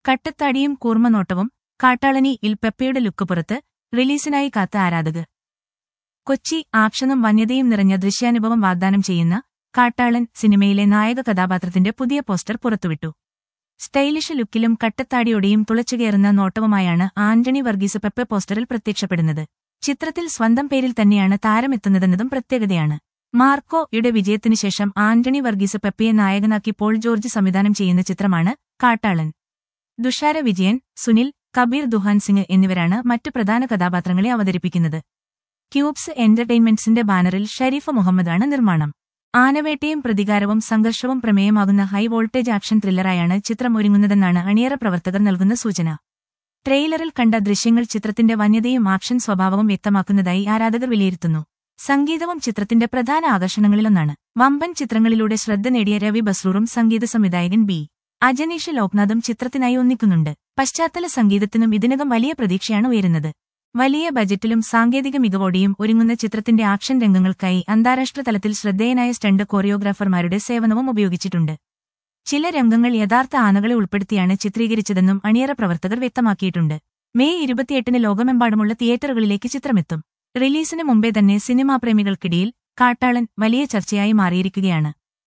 കട്ടത്താടിയും കൂർമ്മനോട്ടവും കാട്ടാളനി ഇൽ പെപ്പയുടെ ലുക്ക് പുറത്ത് റിലീസിനായി കാത്ത ആരാധകർ കൊച്ചി ആക്ഷനും വന്യതയും നിറഞ്ഞ ദൃശ്യാനുഭവം വാഗ്ദാനം ചെയ്യുന്ന കാട്ടാളൻ സിനിമയിലെ നായക കഥാപാത്രത്തിന്റെ പുതിയ പോസ്റ്റർ പുറത്തുവിട്ടു സ്റ്റൈലിഷ് ലുക്കിലും കട്ടത്താടിയോടെയും തുളച്ചുകയറുന്ന നോട്ടവുമായാണ് ആന്റണി വർഗീസ് പെപ്പെ പോസ്റ്ററിൽ പ്രത്യക്ഷപ്പെടുന്നത് ചിത്രത്തിൽ സ്വന്തം പേരിൽ തന്നെയാണ് താരമെത്തുന്നതെന്നതും പ്രത്യേകതയാണ് മാർക്കോ യുടെ വിജയത്തിനു ശേഷം ആന്റണി വർഗീസ് പെപ്പയെ നായകനാക്കി പോൾ ജോർജ് സംവിധാനം ചെയ്യുന്ന ചിത്രമാണ് കാട്ടാളൻ ദുഷാര വിജയൻ സുനിൽ കബീർ ദുഹാൻ സിംഗ് എന്നിവരാണ് മറ്റു പ്രധാന കഥാപാത്രങ്ങളെ അവതരിപ്പിക്കുന്നത് ക്യൂബ്സ് എന്റർടൈൻമെന്റ്സിന്റെ ബാനറിൽ ഷരീഫ് മുഹമ്മദാണ് നിർമ്മാണം ആനവേട്ടയും പ്രതികാരവും സംഘർഷവും പ്രമേയമാകുന്ന ഹൈ വോൾട്ടേജ് ആക്ഷൻ ത്രില്ലറായാണ് ചിത്രം ഒരുങ്ങുന്നതെന്നാണ് അണിയറ പ്രവർത്തകർ നൽകുന്ന സൂചന ട്രെയിലറിൽ കണ്ട ദൃശ്യങ്ങൾ ചിത്രത്തിന്റെ വന്യതയും ആക്ഷൻ സ്വഭാവവും വ്യക്തമാക്കുന്നതായി ആരാധകർ വിലയിരുത്തുന്നു സംഗീതവും ചിത്രത്തിന്റെ പ്രധാന ആകർഷണങ്ങളിലൊന്നാണ് വമ്പൻ ചിത്രങ്ങളിലൂടെ ശ്രദ്ധ നേടിയ രവി ബസ്രൂറും സംഗീത സംവിധായകൻ ബി അജനീഷ് ലോക്നാഥും ചിത്രത്തിനായി ഒന്നിക്കുന്നുണ്ട് പശ്ചാത്തല സംഗീതത്തിനും ഇതിനകം വലിയ പ്രതീക്ഷയാണ് ഉയരുന്നത് വലിയ ബജറ്റിലും സാങ്കേതിക മികവോടെയും ഒരുങ്ങുന്ന ചിത്രത്തിന്റെ ആക്ഷൻ രംഗങ്ങൾക്കായി അന്താരാഷ്ട്ര തലത്തിൽ ശ്രദ്ധേയനായ സ്റ്റണ്ട് കോറിയോഗ്രാഫർമാരുടെ സേവനവും ഉപയോഗിച്ചിട്ടുണ്ട് ചില രംഗങ്ങൾ യഥാർത്ഥ ആനകളെ ഉൾപ്പെടുത്തിയാണ് ചിത്രീകരിച്ചതെന്നും അണിയറ പ്രവർത്തകർ വ്യക്തമാക്കിയിട്ടുണ്ട് മെയ് ഇരുപത്തിയെട്ടിന് ലോകമെമ്പാടുമുള്ള തിയേറ്ററുകളിലേക്ക് ചിത്രമെത്തും റിലീസിന് മുമ്പേ തന്നെ സിനിമാ പ്രേമികൾക്കിടയിൽ കാട്ടാളൻ വലിയ ചർച്ചയായി മാറിയിരിക്കുകയാണ്